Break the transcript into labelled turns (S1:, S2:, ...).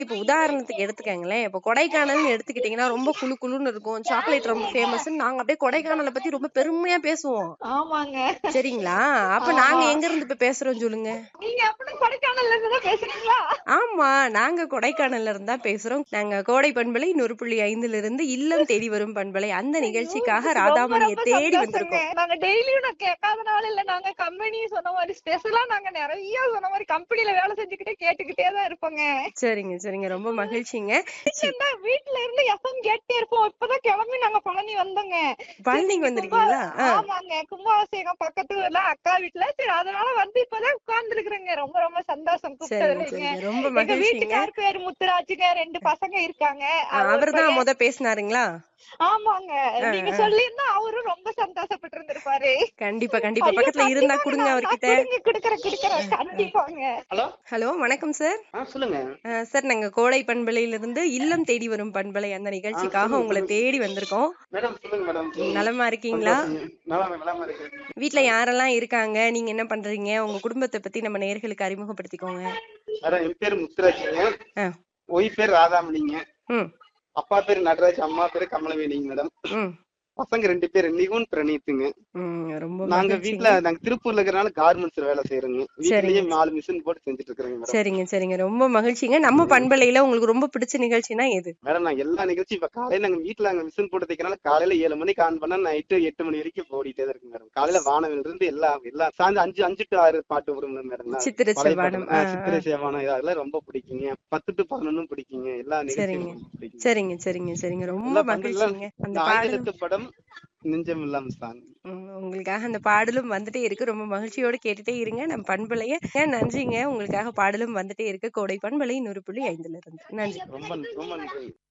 S1: இப்ப உதாரணத்துக்கு எடுத்துக்கங்களேன் இப்ப கொடைக்கானல்னு எடுத்துக்கிட்டீங்கன்னா ரொம்ப குளு குளுன்னு இருக்கும் சாக்லேட் ரொம்ப ஃபேமஸ் நாங்க அப்படியே கொடைக்கானலை பத்தி ரொம்ப பெருமையா பேசுவோம்
S2: ஆமாங்க
S1: சரிங்களா அப்ப நாங்க எங்க இருந்து இப்ப பேசுறோம் சொல்லுங்க
S2: நீங்க அப்படி கொடைக்கானல்ல இருந்து தான் பேசுறீங்களா
S1: ஆமா நாங்க கொடைக்கானல்ல இருந்து தான் பேசுறோம் நாங்க கோடை பண்பலை நூறு புள்ளி ஐந்துல இருந்து இல்லம் தேடி வரும் பண்பலை அந்த நிகழ்ச்சிக்காக
S2: ரொம்ப
S1: ராதாமணியை
S2: ரொம்ப
S1: தேடி
S2: சந்தோஷங்க.
S1: வந்திருக்கோம்
S2: நாங்க டெய்லியும் நான் கேட்காதனால இல்ல நாங்க கம்பெனி சொன்ன மாதிரி ஸ்பெஷலா நாங்க நிறைய சொன்ன மாதிரி கம்பெனில வேலை செஞ்சுக்கிட்டே கேட்டுக்கிட்டே தான் இருப்போங்க
S1: சரிங்க சரிங்க ரொம்ப மகிழ்ச்சிங்க
S2: என்ன வீட்ல இருந்து எஃப்எம் கேட்டே இருப்போம் இப்பதான் கிளம்பி நாங்க பழனி வந்தோங்க
S1: பழனிக்கு
S2: கும்பா-
S1: வந்திருக்கீங்களா ஆ,
S2: ஆமாங்க கும்பாபிஷேகம் பக்கத்து ஊர்ல அக்கா வீட்டுல சரி அதனால வந்து இப்பதான் உட்கார்ந்து இருக்கிறேங்க ரொம்ப ரொம்ப சந்தோஷம்
S1: சரிங்க
S2: கூப்பிட்டதுலங்க
S1: சரிங்க ரொம்ப
S2: எங்க
S1: மகிழ்ச்சிங்க
S2: வீட்டுக்கார் பேரு முத்துராஜுங்க ரெண்டு பசங்க இருக்காங்க அவர்
S1: அவர்தான்
S2: பையன்-
S1: முத பேசினாருங்களா
S2: ஆமாங்க நீங்க சொல்லியிருந்தா அவரும் ரொம்ப சந்தோஷப்பட்டு இருந்திருப்பாரு
S1: கண்டிப்பா கண்டிப்பா
S2: ஐயோ,
S1: பக்கத்துல இருந்தா
S2: கண்டிப்பாங்க,
S1: கொடுங்க
S2: நான்
S1: அவர்கிட்ட
S2: கொடுங்க, குடுக்குறேன் குடுக்குறேன் கண்டிப்பாங்க
S3: ஹலோ
S1: ஹலோ வணக்கம் சார்
S3: ஆ சொல்லுங்க
S1: சார் நாங்க கோடை பண்பலையில இருந்து இல்லம் தேடி வரும் பண்பலை அந்த நிகழ்ச்சிக்காக
S3: சொல்லுங்க,
S1: உங்களை
S3: சொல்லுங்க.
S1: தேடி வந்திருக்கோம்
S3: மேடம் சொல்லுங்க மேடம்
S1: நலமா இருக்கீங்களா
S3: நல்லா நலமா இருக்கு
S1: வீட்ல யாரெல்லாம் இருக்காங்க நீங்க என்ன பண்றீங்க உங்க குடும்பத்தை பத்தி நம்ம நேர்களுக்கு அறிமுகப்படுத்திக்கோங்க
S3: மேடம் என் பேர் முத்துராஜிங்க
S1: ஆ.
S3: ஒய் பேர் ராதாமணிங்க
S1: ம்
S3: அப்பா பேர் நடராஜ் அம்மா பேர் கமலவேணிங்க மேடம்
S1: ம்
S3: பசங்க ரெண்டு பேர் நிகுன் பிரணீத்துங்க
S1: ம் ரொம்ப
S3: நாங்க
S1: மகிழ்ச்சிங்க.
S3: வீட்ல நாங்க திருப்பூர்ல இருக்கிறனால கார்மெண்ட்ஸ் வேலை செய்யறோங்க வீட்லயே நாலு மிஷின் போட்டு செஞ்சுட்டு இருக்கிறேங்க மேடம்
S1: சரிங்க சரிங்க ரொம்ப மகிழ்ச்சிங்க நம்ம பண்பலையில உங்களுக்கு ரொம்ப பிடிச்ச நிகழ்ச்சினா எது
S3: மேடம் நான் எல்லா நிகழ்ச்சியும் இப்ப காலையில நாங்க வீட்ல நாங்க மிஷின் போட்டு தைக்கிறனால காலையில ஏழு மணிக்கு ஆன் பண்ணா நைட்டு எட்டு மணி வரைக்கும் ஓடிட்டே தான் இருக்கு மேடம் காலையில வானவில் இருந்து எல்லா எல்லா சாயந்தரம் அஞ்சு அஞ்சு டு ஆறு பாட்டு வரும் மேடம்
S1: சித்திரை
S3: பழைய
S1: செவ்வானம்
S3: பாட்டு.
S1: ஆ,
S3: ஆ,
S1: ஆ.
S3: சித்திரை சேவானம் அதெல்லாம் ரொம்ப பிடிக்குங்க பத்து டு பதினொன்னும் பிடிக்குங்க எல்லா
S1: சரிங்க.
S3: நிகழ்ச்சியும் ரொம்ப பிடிக்குங்க
S1: சரிங்க சரிங்க சரிங்க ரொம்ப
S3: எல்லா பண்புகளும்
S1: மகிழ்ச்சிங்க அந்த
S3: இந்த
S1: பாடலும்
S3: ஆங்கிலத்து படம் நெஞ்சம் இல்லாம சாங்
S1: ம், உங்களுக்காக அந்த பாடலும் வந்துட்டே இருக்கு ரொம்ப மகிழ்ச்சியோட கேட்டுட்டே இருங்க நம்ம பண்பலைய நன்றிங்க உங்களுக்காக பாடலும் வந்துட்டே இருக்கு கோடை பண்பலை நூறு புள்ளி ஐந்துல இருந்து நன்றி
S3: ரொம்ப ரொம்ப நன்றி